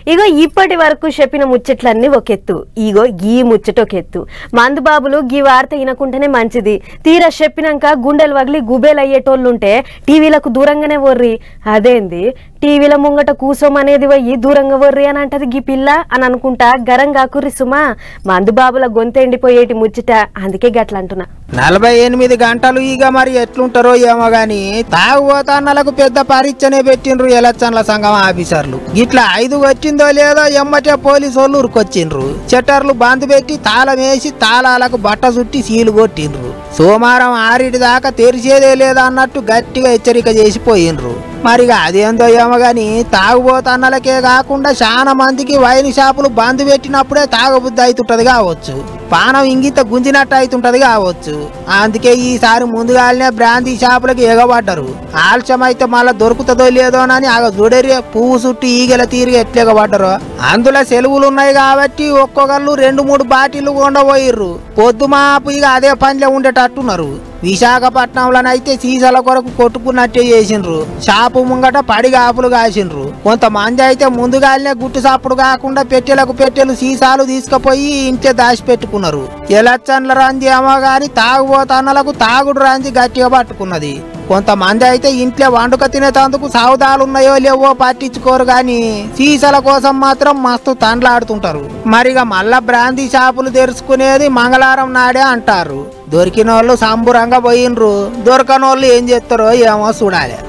ఇగో ఇప్పటి వరకు చెప్పిన ముచ్చట్లన్నీ ఒక ఎత్తు ఇగో గీ ముచ్చట ఒక ఎత్తు మందు బాబులు గీ వార్త వినకుంటేనే మంచిది తీరా చెప్పినాక గుండెలు వగిలి గుబేలు అయ్యేటోళ్ళుంటే టీవీలకు దూరంగానే వర్రి అదేంది టీవీల ముంగట కూసోమనేది పోయి దూరంగా వర్రి అని అంటది గీ పిల్ల అని అనుకుంటా గరం కాకుర్రి సుమా మందు బాబుల గొంతు ఎండిపోయేటి ముచ్చట అందుకే గట్ల అంటున్నా నలభై ఎనిమిది గంటలు ఇక మరి ఎట్లుంటారో ఏమో గాని తాగుబోతాన్నలకు పెద్ద పరీక్షనే పెట్టిండ్రు ఎలక్షన్ల సంఘం ఆఫీసర్లు ఇట్లా ఐదు వచ్చిందో లేదో ఎమ్మటే పోలీసు వాళ్ళు ఉరికొచ్చిండ్రు షట్టర్లు బంద్ పెట్టి తాళం వేసి తాళాలకు బట్ట చుట్టి సీలు కొట్టిండ్రు సోమవారం ఆరిటి దాకా తెరిచేదే లేదా అన్నట్టు గట్టిగా హెచ్చరిక చేసి పోయిండ్రు మరిగా అదేందో ఏమో గాని తాగుబోతన్నలకే కాకుండా చాలా మందికి వైన్ షాపులు బంద్ పెట్టినప్పుడే తాగబుద్ధి అవుతుంటది కావచ్చు పానం ఇంగిత గుంజినట్టు అవుతుంటది కావచ్చు అందుకే ఈసారి ముందుగానే బ్రాంతి షాపులకు ఎగబడ్డరు ఆలస్యం అయితే మళ్ళా దొరుకుతుందో లేదోనని ఆగ చూడరి పువ్వు చుట్టూ ఈగల తీరిగి ఎట్లెగబడ్డరు అందులో సెలవులు ఉన్నాయి కాబట్టి ఒక్కొక్కళ్ళు రెండు మూడు బాటిల్లు కొండపోయిర్రు పొద్దు మాపు ఇక అదే పనిలో ఉండేటట్టున్నారు విశాఖపట్నంలోనైతే సీసాల కొరకు కొట్టుకున్నట్టే చేసిండ్రు షాపు ముంగట పడిగాపులు కాసిండ్రు కొంతమంది అయితే ముందుగానే గుట్టు సాపుడు కాకుండా పెట్టెలకు పెట్టెలు సీసాలు తీసుకుపోయి ఇంట్లో దాచిపెట్టుకున్నారు ఎలక్షన్ల రంది ఏమో గాని తాగుబోతన్నలకు తాగుడు రంది గట్టిగా పట్టుకున్నది కొంతమంది అయితే ఇంట్లో వండుక తినేటందుకు సౌదాలు ఉన్నాయో లేవో పట్టించుకోరు గాని సీసాల కోసం మాత్రం మస్తు తండ్లాడుతుంటారు మరిగా మళ్ళా బ్రాందీ షాపులు తెరుచుకునేది మంగళవారం నాడే అంటారు దొరికిన వాళ్ళు సంబురంగా పోయినరు దొరకనోళ్ళు ఏం చేస్తారో ఏమో చూడాలి